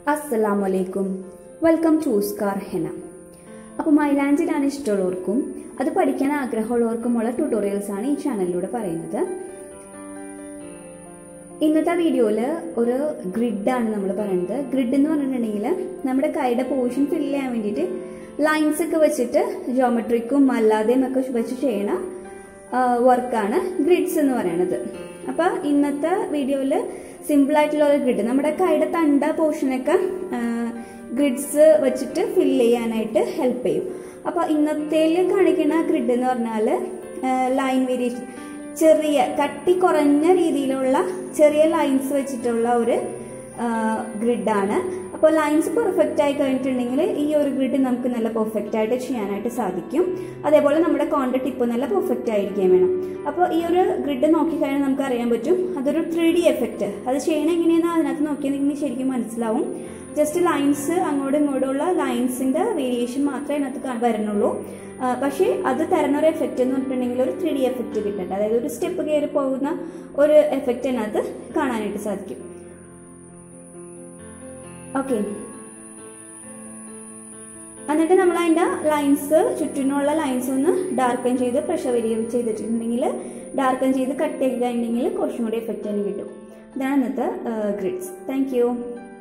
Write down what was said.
അസ്സലാമലൈക്കും welcome to scar Hena അപ്പോൾ മൈലാഞ്ചി ഇടാൻ ഇഷ്ടമുള്ളവർക്കും അത് പഠിക്കാൻ ആഗ്രഹമുള്ളവർക്കുമുള്ള ട്യൂട്ടോറിയൽസ് ആണ് ഈ ചാനലിലൂടെ പറയുന്നത് ഇന്നത്തെ വീഡിയോയിൽ ഒരു ഗ്രിഡാണ് നമ്മൾ പറയുന്നത് ഗ്രിഡ് എന്ന് പറഞ്ഞിട്ടുണ്ടെങ്കിൽ നമ്മുടെ കൈയുടെ പോർഷൻ ഫില്ല് ചെയ്യാൻ വേണ്ടിയിട്ട് ലൈൻസ് ഒക്കെ വെച്ചിട്ട് ജോമെട്രിക്കും അല്ലാതെയും ഒക്കെ വെച്ച് ചെയ്യണ വർക്കാണ് ഗ്രിഡ്സ് എന്ന് പറയുന്നത് അപ്പോൾ ഇന്നത്തെ വീഡിയോയിൽ സിമ്പിൾ ആയിട്ടുള്ള ഒരു ഗ്രിഡ് നമ്മുടെ കൈയുടെ തണ്ട പോർഷനൊക്കെ ഗ്രിഡ്സ് വെച്ചിട്ട് ഫില്ല് ചെയ്യാനായിട്ട് ഹെൽപ്പ് ചെയ്യും അപ്പോൾ ഇന്നത്തേൽ കാണിക്കുന്ന ഗ്രിഡ് എന്ന് പറഞ്ഞാൽ ലൈൻ വേരിയേഷൻ ചെറിയ കട്ടി കുറഞ്ഞ രീതിയിലുള്ള ചെറിയ ലൈൻസ് വെച്ചിട്ടുള്ള ഒരു ഗ്രിഡാണ് അപ്പോൾ ലൈൻസ് പെർഫെക്റ്റ് ആയി കഴിഞ്ഞിട്ടുണ്ടെങ്കിൽ ഈ ഒരു ഗ്രിഡ് നമുക്ക് നല്ല പെർഫെക്റ്റ് ആയിട്ട് ചെയ്യാനായിട്ട് സാധിക്കും അതേപോലെ നമ്മുടെ കോണ്ട ടിപ്പ് നല്ല പെർഫെക്റ്റ് ആയിരിക്കുകയും വേണം അപ്പോൾ ഈ ഒരു ഗ്രിഡ് നോക്കിക്കഴിഞ്ഞാൽ നമുക്ക് അറിയാൻ പറ്റും അതൊരു ത്രീ ഡി എഫക്റ്റ് അത് ചെയ്യണം എങ്ങനെയെന്ന് അതിനകത്ത് നോക്കിയിട്ടുണ്ടെങ്കിൽ ശരിക്കും മനസ്സിലാവും ജസ്റ്റ് ലൈൻസ് അങ്ങോട്ടും ഇങ്ങോട്ടുള്ള ലൈൻസിൻ്റെ വേരിയേഷൻ മാത്രമേ അതിനകത്ത് വരുന്നുള്ളൂ പക്ഷേ അത് തരുന്ന ഒരു എഫക്റ്റ് എന്ന് പറഞ്ഞിട്ടുണ്ടെങ്കിൽ ഒരു ത്രീ ഡി എഫക്റ്റ് കിട്ടുന്നുണ്ട് അതായത് ഒരു സ്റ്റെപ്പ് കയറി പോകുന്ന ഒരു എഫക്റ്റ് അതിനകത്ത് കാണാനായിട്ട് സാധിക്കും ഓക്കെ എന്നിട്ട് നമ്മൾ അതിൻ്റെ ലൈൻസ് ചുറ്റിനുള്ള ലൈൻസ് ഒന്ന് ഡാർക്കൻ ചെയ്ത് പ്രഷർ വരികയും ചെയ്തിട്ടുണ്ടെങ്കിൽ ഡാർക്കൻ ചെയ്ത് കട്ട് ചെയ്ത് കഴിഞ്ഞിട്ടുണ്ടെങ്കിൽ കുറച്ചും കൂടി എഫക്റ്റ് തന്നെ കിട്ടും ഇതാണ് ഇന്നത്തെ ഗ്രിഡ്സ് താങ്ക്